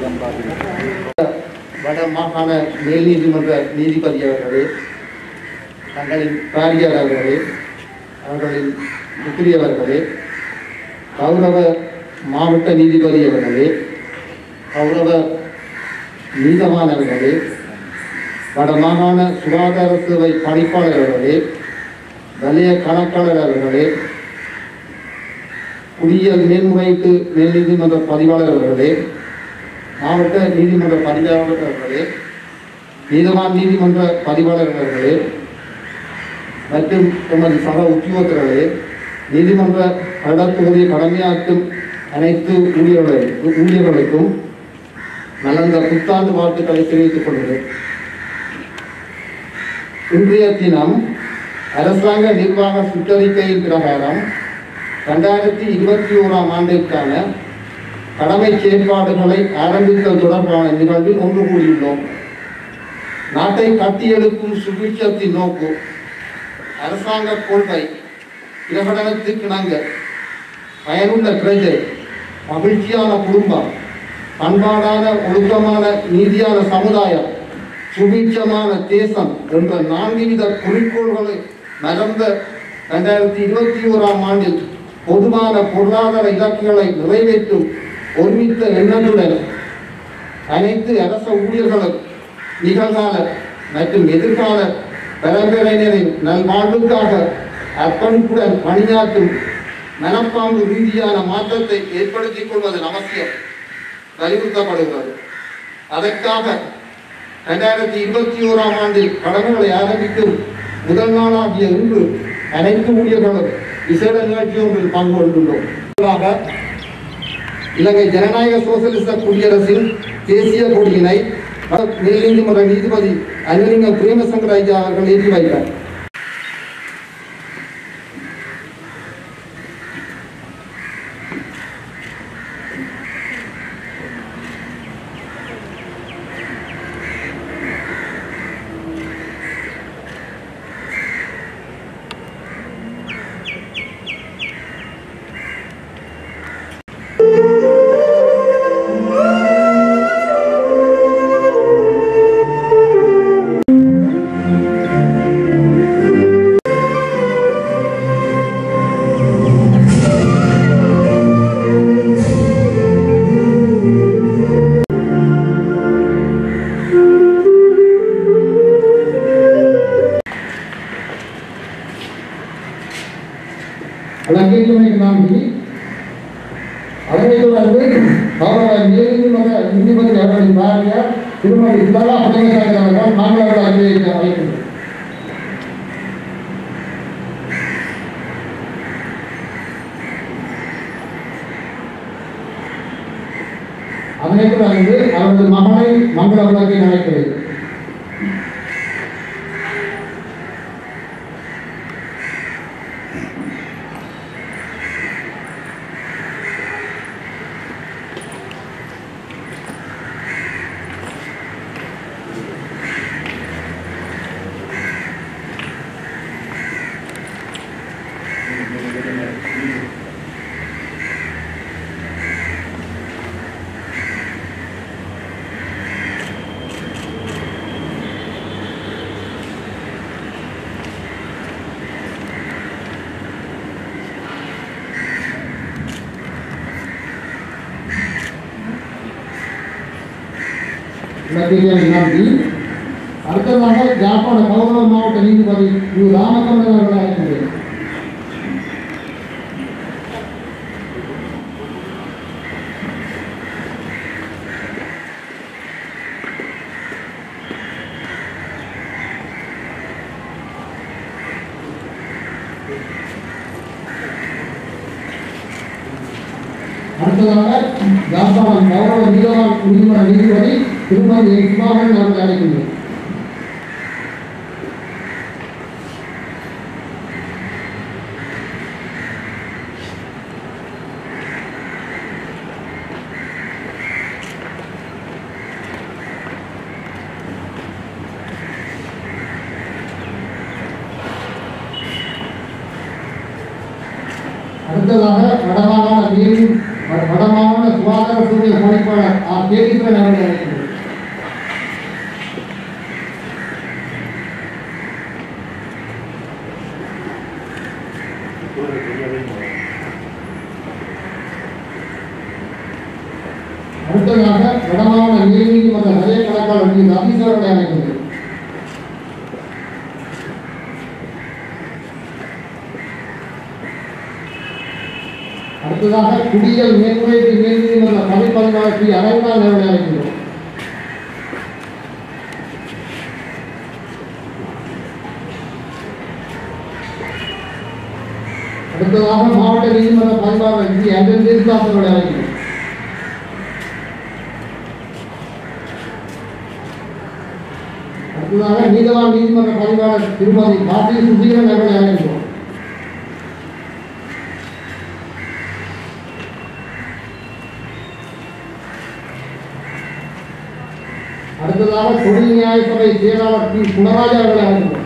வட மாகாண மேல் நீதிமன்ற நீதிபதி அவர்களே தங்களின் காரியார் அவர்களே அவர்களின் முக்கியவர்களே கௌரவ மாவட்ட நீதிபதி அவர்களே கௌரவ நீதவானவர்களே வடமாகாண சுகாதார சேவை பணிப்பாளர் அவர்களே வலய கணக்காளர் அவர்களே குடியியல் மேன்முறையீட்டு மேல் நீதிமன்ற பதிவாளர் அவர்களே மாவட்ட நீதிமன்ற பதிவாளர் அவர்களே நீதவான் நீதிமன்ற பதிவாளர் அவர்களே மற்றும் எமது சக உத்தியோகத்தர்களே நீதிமன்ற கடற்பகுதியை கடமையாற்றும் அனைத்து ஊழியர்களுக்கும் ஊழியர்களுக்கும் நலந்த புத்தாண்டு வாழ்த்துக்களை தெரிவித்துக் கொள்கிறேன் இன்றைய தினம் அரசாங்க நிர்வாக சுற்றறிக்கையின் பிரகாரம் ரெண்டாயிரத்தி இருபத்தி ஓராம் ஆண்டிற்கான கடமை செயற்பாடுகளை ஆரம்பித்தல் தொடர்பான நிகழ்வில் ஒன்று கூடியுள்ளோம் நாட்டை கட்டியெழுப்பும் சுபீட்சத்தின் நோக்கு அரசாங்க கொள்கை பிரகடனத்துக்கு இணங்க பயனுள்ள பிரஜை மகிழ்ச்சியான குடும்பம் பண்பாடான ஒழுக்கமான நீதியான சமுதாயம் சுபீட்சமான தேசம் என்ற நான்கு வித குறிக்கோள்களை மறந்த ரெண்டாயிரத்தி இருபத்தி ஓராம் ஆண்டில் பொதுவான பொருளாதார இலக்குகளை நிறைவேற்றும் ஒருமித்த எண்ணத்துடன் அனைத்து அரச ஊழியர்களும் நிகழ்கால மற்றும் எதிர்கால பரம்பரையினரின் நல்வாழ்வுக்காக அர்ப்பணிப்புடன் பணியாற்றும் மனப்பாங்கு ரீதியான மாற்றத்தை ஏற்படுத்திக் கொள்வதன் அவசியம் வலியுறுத்தப்படுகிறது அதற்காக இரண்டாயிரத்தி இருபத்தி ஓராம் ஆண்டில் கடமைகளை ஆரம்பிக்கும் முதல் நாளாகிய இன்று அனைத்து ஊழியர்களும் விசேட நிகழ்ச்சி ஒன்றில் பங்கு கொண்டுள்ளோம் முதலாக இலங்கை ஜனநாயக சோசலிச குடியரசின் தேசிய கொடியினை மேல் நீதிமன்ற நீதிபதி அன்லிங்க பிரேமசங்கர் ஐயா அவர்கள் ஏற்றி வைத்தார் அலங்கேற்றமைக்கு நன்றி அதனைத் தொடர்ந்து கௌரவ நீதிமன்ற நீதிபதி அவர்களின் பாரதியார் திருமதி சுதலா புதகசாமி அவர்கள் மாமல்லபுரம் அலுவலகத்தை அழைக்கின்றனர் அதனைத் தொடர்ந்து அவரது மகனை மங்கள விளக்கை அழைக்கிறேன் இலக்கிய நன்றி அடுத்ததாக ஜாப்பான கௌரவ மாவட்ட நீதிபதி யு ராமச்சந்திரன் அவர்களை அழைக்கின்றேன் அடுத்ததாக ஜாப்பான் கௌரவ நீதவான் நீதிமன்ற நீதிபதி திருமதி என் சுபாகரன் அவர்களை அழைக்கின்றேன் அடுத்ததாக வடமாகாண நீதி வடமாகாண சுகாதார சுகாதாரத்துறை பணிப்பாளர் ஆர் கேதீஸ்வரன் அவர்களை அழைக்கின்றோம் அடுத்ததாக வடமாவட்ட நீதிமன்ற நிறைய கணக்காளர் டி. ரமேஷ் அவர்களை அழைக்கின்றோம் அடுத்ததாக குடியல் மேல்முறையீட்டு நீதிமன்ற பதிப்பதிவாளர் ஸ்ரீ அரவிந்தான் அவர்களை அழைக்கின்றோம் அடுத்ததாக மாவட்ட நீதிமன்ற பதிவாளர் ஸ்ரீ அன்பன் தேசிதாஸ் அவர்களை அழைக்கின்றோம் அடுத்ததாக நீதவான் நீதிமன்ற பதிவாளர் திருமதி கார்த்தி சுசீலன் அவர்களை அழைக்கின்றோம் அடுத்ததாக தொழில் நியாய சபை செயலாளர் பி குணராஜா அவர்களை அழைக்கின்றோம்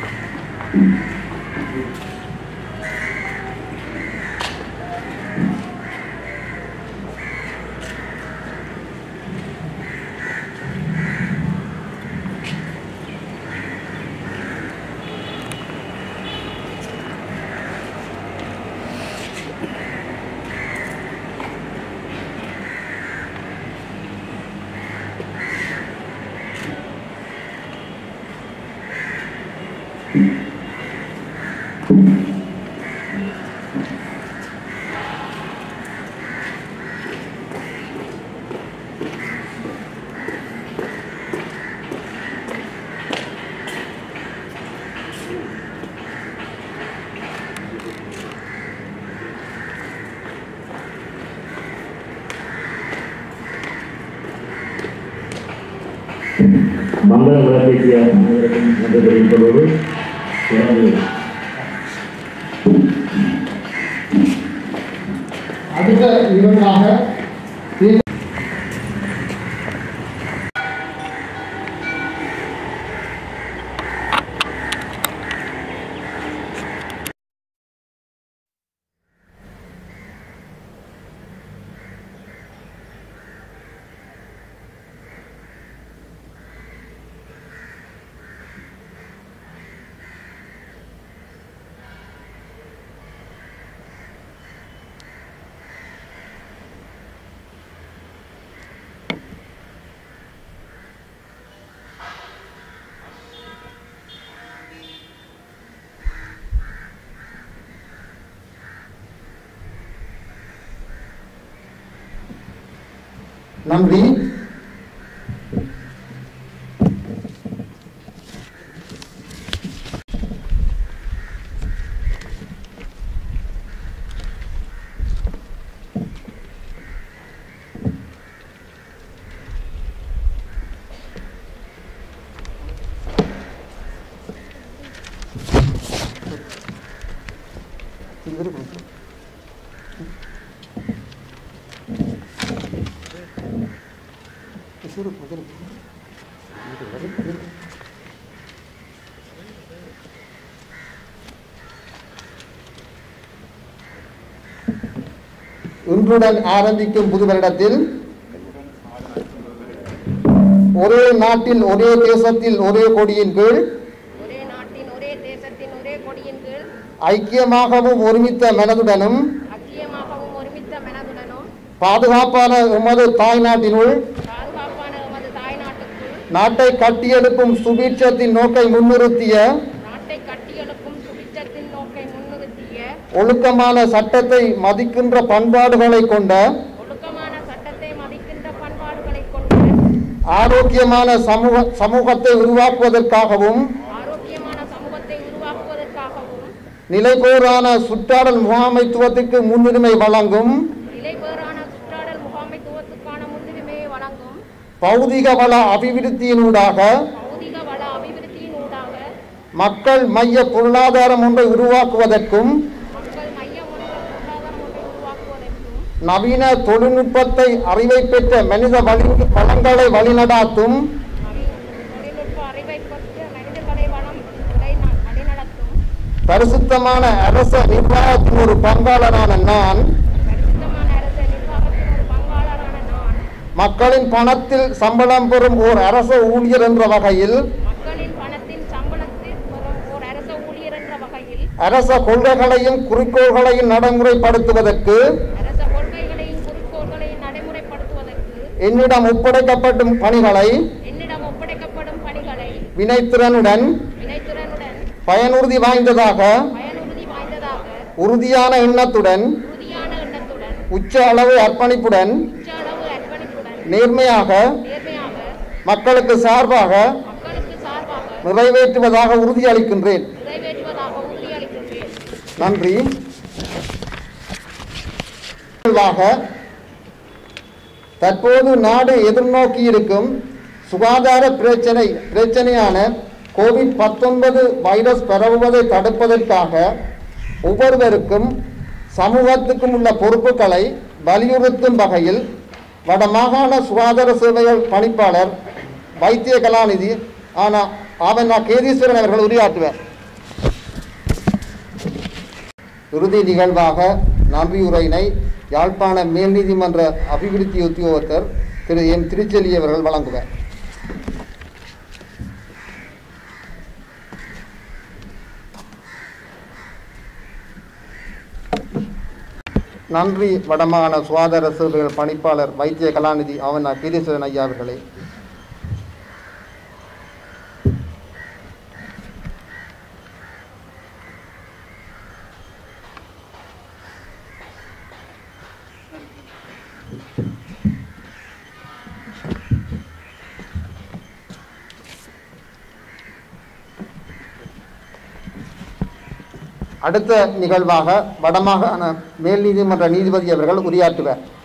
மங்கள விளக்கேற்றிய அனைவருக்கும் நன்றி தெரிவிப்பதோடு எனது அடுத்த நிகழ்வாக தி- நன்றி இன்றுடன் ஆரம்பிக்கும் புது வருடத்தில் ஒரே நாட்டில் ஒரே தேசத்தில் ஒரே கொடியின் கீழ் ஒரே நாட்டின் ஒரே தேசத்தின் ஒரே கொடியின் கீழ் ஐக்கியமாகவும் ஒருமித்த மனதுடனும் ஐக்கியமாகவும் ஒருமித்த மனதுடனும் பாதுகாப்பான எமது தாய் நாட்டினுள் பாதுகாப்பான எமது தாய்நாட்டுக்குள் நாட்டை கட்டியெழுப்பும் சுபீட்சத்தின் நோக்கை முன்னிறுத்திய நாட்டை கட்டியெழுப்பும் சுபிட்சத்தின் நோக்கை முன்னிறுத்திய ஒழுக்கமான சட்டத்தை மதிக்கின்ற பண்பாடுகளை கொண்ட ஒழுக்கமான சட்டத்தை மதிக்கின்ற பண்பாடுகளை கொண்டு ஆரோக்கியமான சமூக சமூகத்தை உருவாக்குவதற்காகவும் ஆரோக்கியமான சமூகத்தை உருவாக்குவதற்காகவும் நிலைபேறான சுற்றாடல் முகாமைத்துவத்துக்கு முன்னுரிமை வழங்கும் நிலைபேறான சுற்றாடல் முகாமைத்துவத்துக்கான முன்னுரிமையை வழங்கும் பௌதிக வள அபிவிருத்தியினூடாக பௌதிக வள அபிவிருத்தியினூடாக மக்கள் மைய பொருளாதாரம் ஒன்றை உருவாக்குவதற்கும் மக்கள் மையம் ஒன்ற பொருளாதாரம் ஒன்றை உருவாக்குவதற்கும் நவீன தொழில்நுட்பத்தை அறிவை பெற்ற மனித வழி வளங்களை வழிநடாத்தும் தொழில்நுட்ப அறிவை பெற்ற மனிதர்களை வளம் வழி- வழிநடத்தும் பரிசுத்தமான அரச நிர்வாகத்தின் ஒரு பங்காளரான நான் பரிசுத்தமான அரச நிர்வாகத்தின் ஒரு பங்காளரான மக்களின் பணத்தில் சம்பளம் பெறும் ஓர் அரச ஊழியர் என்ற வகையில் மக்களின் பணத்தின் சம்பளத்தில் வரும் ஓர் அரச ஊழியர் என்ற வகையில் அரச கொள்கைகளையும் குறிக்கோள்களையும் நடைமுறைப்படுத்துவதற்கு அரச கொள்கைகளையும் குறிக்கோள்களையும் நடைமுறைப்படுத்துவதற்கு என்னிடம் ஒப்படைக்கப்படும் பணிகளை என்னிடம் ஒப்படைக்கப்படும் பணிகளை வினைத்திறனுடன் வினைத்திறனுடன் பயனுறுதி வாய்ந்ததாக பயனுறுதி வாய்ந்ததாக உறுதியான எண்ணத்துடன் உறுதியான எண்ணத்துடன் உச்ச அளவு அர்ப்பணிப்புடன் உச்ச அளவு அர்ப்பணிப்புடன் நேர்மையாக நேர்மையாக மக்களுக்கு சார்பாக மக்களுக்கு சார்பாக நிறைவேற்றுவதாக உறுதியளிக்கின்றேன் நிறைவேற்றுவதாக உறுதியளிக்கின்றேன் நன்றி நிறைவாக, தற்போது நாடு எதிர்நோக்கி இருக்கும் சுகாதார பிரச்சனை பிரச்சனையான கோவிட் பத்தொன்பது வைரஸ் பரவுவதை தடுப்பதற்காக ஒவ்வொருவருக்கும் சமூகத்துக்கும் உள்ள பொறுப்புகளை வலியுறுத்தும் வகையில் வடமாகாண சுகாதார சேவைகள் பணிப்பாளர் வைத்திய கலாநிதி ஆனால் அவன் நான் கேதீஸ்வரன் அவர்கள் உரையாற்றுவார் இறுதி நிகழ்வாக நன்றியுரையினை யாழ்ப்பாண மேல் நீதிமன்ற அபிவிருத்தி உத்தியோகத்தர் திரு எம் திருச்செல்வி அவர்கள் வழங்குவார் நன்றி வடமாகாண சுகாதார சேவைகள் பணிப்பாளர் வைத்திய கலாநிதி அவன் கீதீஸ்வரன் ஐயா அவர்களே அடுத்த நிகழ்வாக வடமாகாண மேல் நீதிமன்ற நீதிபதி அவர்கள் உரையாற்றுவார்